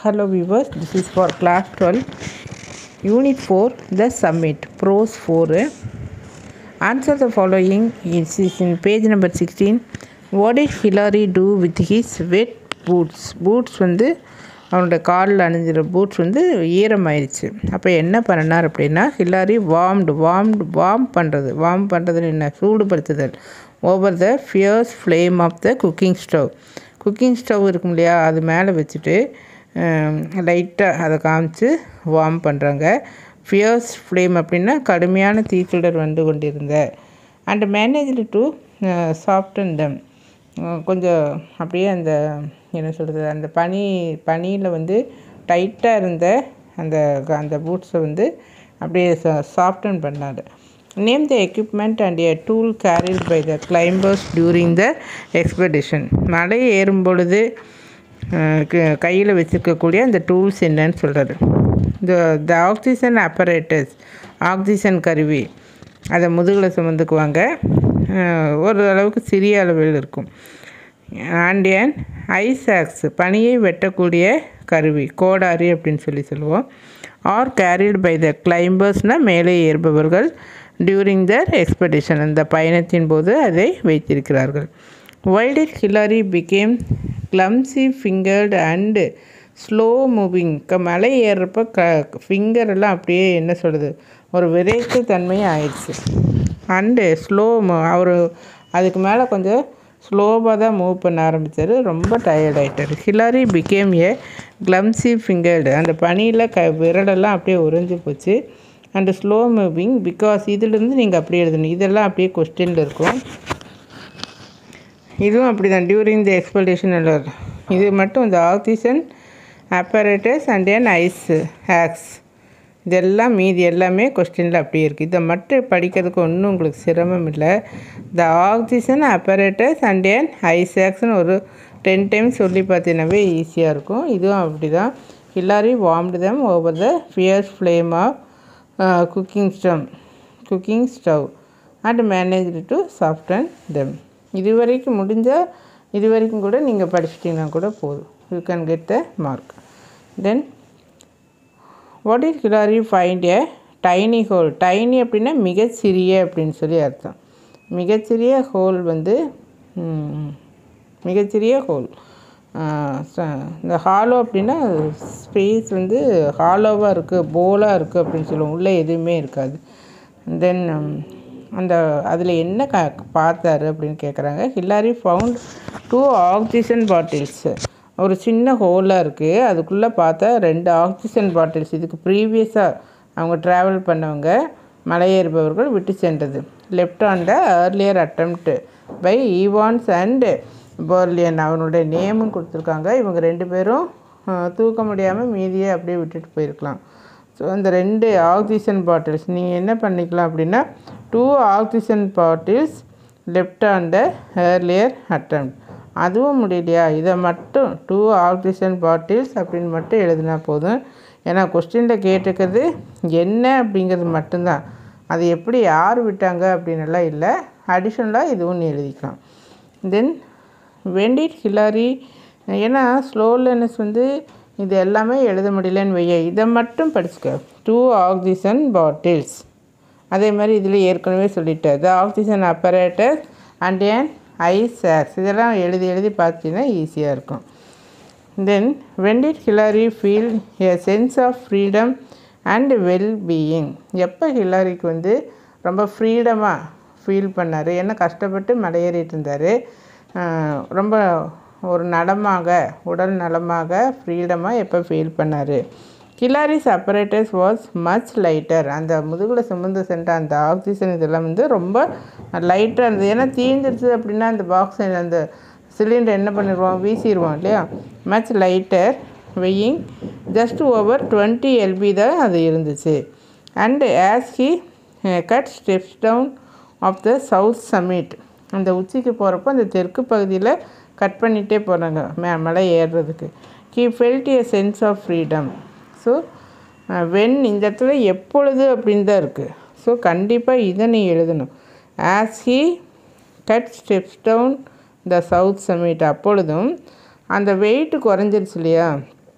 Hello viewers, this is for class 12, unit 4, the summit, prose 4. Answer the following, it is in page number 16. What did Hillary do with his wet boots? Boots வந்து அவனோட காலில் அணிஞ்சிற boots வந்து ஈரமாயிருச்சு அப்போ என்ன பண்ணினார் அப்படின்னா Hillary warmed warmed warm பண்ணுறது warm பண்ணுறதுன்னு என்ன சூடுபடுத்துதல் over the fierce flame of the cooking stove cooking stove இருக்கும் இல்லையா அது மேலே வச்சுட்டு லைட்டாக அதை காமிச்சு வார்ம் பண்ணுறாங்க ஃபியர்ஸ் ஃப்ளேம் அப்படின்னா கடுமையான தீச்சுடர் வந்து கொண்டிருந்த and managed to soften them கொஞ்சம் அப்படியே அந்த என்ன சொல்கிறது அந்த பனி பனியில் வந்து டைட்டாக இருந்த அந்த அந்த பூட்ஸை வந்து அப்படியே சாஃப்டன் பண்ணார் name the equipment and a tool carried by the climbers during the expedition மலை ஏறும் பொழுது கையில் வச்சுருக்கக்கூடிய அந்த டூல்ஸ் என்னன்னு சொல்கிறாரு இந்த த ஆக்சிஜன் அப்பரேட்டஸ் ஆக்சிஜன் கருவி அதை முதுகில் சுமந்துக்குவாங்க ஒரு அளவுக்கு சிறிய அளவில் இருக்கும் அண்ட் ஏன் ஐசாக்ஸ் பனியை வெட்டக்கூடிய கருவி கோடாரி அப்படின்னு சொல்லி சொல்லுவோம் ஆர் கேரிட் பை த கிளைம்பர்ஸ்னால் மேலே ஏறுபவர்கள் டியூரிங் தர் எக்ஸ்பெடிஷன் அந்த பயணத்தின் போது அதை வைத்திருக்கிறார்கள் why did Hillary became clumsy fingered and slow moving க மலை ஏறுறப்ப க ஃபிங்கர் எல்லாம் அப்படியே என்ன சொல்கிறது ஒரு விரைக்கு தன்மையும் ஆயிடுச்சு அண்டு ஸ்லோ அவர் அதுக்கு மேலே கொஞ்சம் ஸ்லோவாக தான் மூவ் பண்ண ஆரம்பித்தார் ரொம்ப டயர்ட் ஆகிட்டார் ஹிலாரி பிகேம் ஏ கிளம்சி ஃபிங்கர்டு அந்த பனியில் க விரலெல்லாம் அப்படியே உறைஞ்சி போச்சு அண்டு ஸ்லோ மூவிங் பிகாஸ் இதிலேருந்து நீங்கள் அப்படியே எழுதணும் இதெல்லாம் அப்படியே கொஸ்டினில் இருக்கும் இதுவும் அப்படி தான் டியூரிங் தி எக்ஸ்பெடிஷன் இது மட்டும் இந்த oxygen apparatus and an ice axe இதெல்லாம் மீதி எல்லாமே கொஸ்டினில் அப்படியே இருக்குது இதை மட்டும் படிக்கிறதுக்கு ஒன்றும் உங்களுக்கு சிரமம் இல்லை த ஆக்சிஜன் அப்பரேட்டஸ் அண்ட் ஏன் ஐசாக்ஸ்னு ஒரு டென் டைம்ஸ் சொல்லி பார்த்தீங்கன்னாவே ஈஸியாக இருக்கும் இதுவும் அப்படி தான் Hillary warmed them over the fierce flame of cooking stove cooking stove and managed to soften them இது வரைக்கும் முடிஞ்சால் இது வரைக்கும் கூட நீங்கள் படிச்சிட்டிங்கன்னா கூட போதும் you can get the mark then what is Hillary find a tiny hole tiny அப்படின்னா மிகச்சிறிய அப்படின்னு சொல்லி அர்த்தம் மிகச்சிறிய ஹோல் வந்து மிகச்சிறிய ஹோல் இந்த ஹாலோ அப்படின்னா ஸ்பேஸ் வந்து ஹாலோவாக இருக்குது போலாக இருக்குது அப்படின்னு சொல்லுவோம் உள்ளே எதுவுமே இருக்காது தென் அந்த அதில் என்ன க பார்த்தாரு அப்படின்னு கேட்குறாங்க Hillary found two oxygen bottles ஒரு சின்ன ஹோலாக இருக்குது அதுக்குள்ளே பார்த்தா ரெண்டு ஆக்சிஜன் பாட்டில்ஸ் இதுக்கு ப்ரீவியஸாக அவங்க ட்ராவல் பண்ணவங்க மலையேறுபவர்கள் விட்டு சென்றது left on the earlier attempt by Evans and Bourdillon அவனுடைய நேமும் கொடுத்துருக்காங்க இவங்க ரெண்டு பேரும் தூக்க முடியாமல் மீதியை அப்படியே விட்டுட்டு போயிருக்கலாம் ஸோ அந்த ரெண்டு ஆக்சிஜன் பாட்டில்ஸ் நீங்கள் என்ன பண்ணிக்கலாம் அப்படின்னா two oxygen bottles left on the earlier attempt அதுவும் முடியலையா இதை மட்டும் டூ ஆக்சிஜன் பாட்டில்ஸ் அப்படின்னு மட்டும் எழுதினா போதும் ஏன்னா கொஸ்டினில் கேட்டிருக்கிறது என்ன அப்படிங்கிறது மட்டும்தான் அது எப்படி யார் விட்டாங்க அப்படின்னுலாம் இல்லை அடிஷ்னலாக இதுவும் நீ எழுதிக்கலாம் தென் வெண்டிட் ஹிலாரி ஏன்னா ஸ்லோலனஸ் வந்து இது எல்லாமே எழுத முடியலன்னு வைய இதை மட்டும் படிச்சுக்க டூ ஆக்சிஜன் பாட்டில்ஸ் அதே மாதிரி இதில் ஏற்கனவே சொல்லிட்டேன் the oxygen apparatus and an ice axe இதெல்லாம் எழுதி எழுதி பார்த்தீங்கன்னா ஈஸியாக இருக்கும் then when did Hillary feel a sense of freedom and well being எப்போ ஹிலாரிக்கு வந்து ரொம்ப ஃப்ரீடமாக ஃபீல் பண்ணார் ஏன்னா கஷ்டப்பட்டு மலையேறிட்டு இருந்தார் ரொம்ப ஒரு நலமாக உடல் நலமாக ஃப்ரீடமாக எப்போ ஃபீல் பண்ணார் Hillary's apparatus was much lighter அந்த முதுகில் சுமந்து சென்ற அந்த ஆக்சிஜன் இதெல்லாம் வந்து ரொம்ப லைட்டாக இருந்தது ஏன்னா தீந்துருச்சு அப்படின்னா அந்த பாக்ஸ் அந்த சிலிண்டர் என்ன பண்ணிடுவோம் வீசிடுவோம் இல்லையா much lighter weighing just over twenty LB தான் அது இருந்துச்சு and as he cut steps down off the South Summit அந்த உச்சிக்கு போகிறப்போ அந்த தெற்கு பகுதியில் கட் பண்ணிகிட்டே போகிறாங்க மே மலை ஏறுறதுக்கு he felt a sense of freedom so when இந்த இடத்துல எப்பொழுது அப்படின்னு தான் இருக்குது ஸோ கண்டிப்பாக இதை நீ எழுதணும் as he cut steps down the South Summit அப்பொழுதும் அந்த வெயிட் குறைஞ்சிருச்சு இல்லையா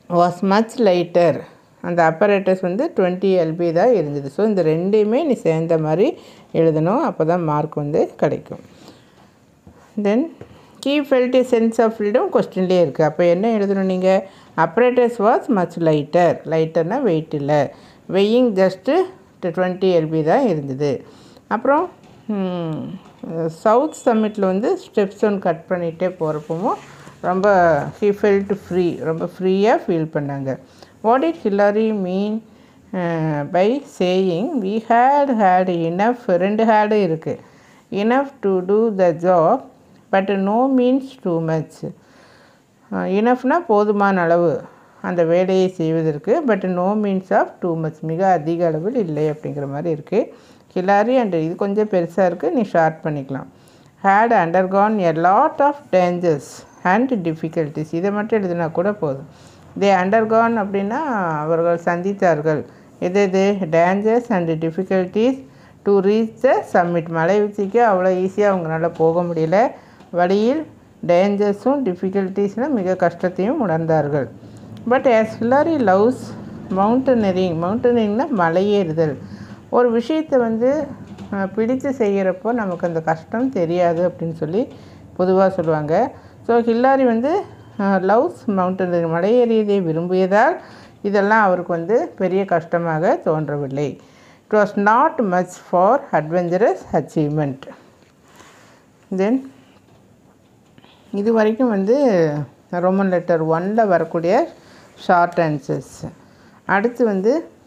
வாஸ் மச் லைட்டர் அந்த அப்பரேட்டஸ் வந்து டுவெண்ட்டி எல்பி தான் இருந்தது ஸோ இந்த ரெண்டையுமே நீ சேர்ந்த மாதிரி எழுதணும் அப்போ தான் மார்க் வந்து கிடைக்கும் then he felt sense of freedom கொஸ்டின்லேயே இருக்குது அப்போ என்ன எழுதணும் நீங்கள் அப்பரேட்டஸ் வாஸ் மச் லைட்டர் லைட்டர்னா வெயிட் இல்லை வெயிங் ஜஸ்ட்டு டுவெண்ட்டி எல்பி தான் இருந்தது அப்புறம் சவுத் சம்மிட்டில் வந்து ஸ்டெப்ஸ் ஒன் கட் பண்ணிகிட்டே போகிறப்பவும் ரொம்ப ஹி ஃபெல்ட் ஃப்ரீ ரொம்ப ஃப்ரீயாக ஃபீல் பண்ணாங்க what did Hillary mean by saying we had had enough ரெண்டு ஹேடு இருக்குது enough to do the job but no means too much இனஃப்னா போதுமான அளவு அந்த வேலையை செய்வதற்கு but no means of too much மிக அதிக அளவில் இல்லை அப்படிங்கிற மாதிரி இருக்குது ஹிலாரி அண்ட் இது கொஞ்சம் பெருசாக இருக்குது நீ ஷார்ட் பண்ணிக்கலாம் had undergone a lot of dangers and difficulties இதை மட்டும் எழுதினா கூட போதும் தே அண்டர்கான் அப்படின்னா அவர்கள் சந்தித்தார்கள் எது எது dangers and difficulties to reach the summit மலை உச்சிக்கு அவ்வளோ ஈஸியாக அவங்களால போக முடியல வழியில் டேஞ்சர்ஸும் டிஃபிகல்ட்டிஸ்னால் மிக கஷ்டத்தையும் உணர்ந்தார்கள் but as Hillary loves mountaineering மவுண்டனரிங்னா மலையேறுதல் ஒரு விஷயத்தை வந்து அஹ், பிடிச்சு செய்கிறப்போ நமக்கு அந்த கஷ்டம் தெரியாது அப்படின்னு சொல்லி பொதுவாக சொல்லுவாங்க ஸோ ஹில்லாரி வந்து லவ்ஸ் மவுண்டனரிங் மலையேறியதை விரும்பியதால் இதெல்லாம் அவருக்கு வந்து பெரிய கஷ்டமாக தோன்றவில்லை it was not much for adventurous achievement then இது வரைக்கும் வந்து ரோமன் லெட்டர் ஒனில் வரக்கூடிய ஷார்ட் ஆன்சர்ஸ் அடுத்து வந்து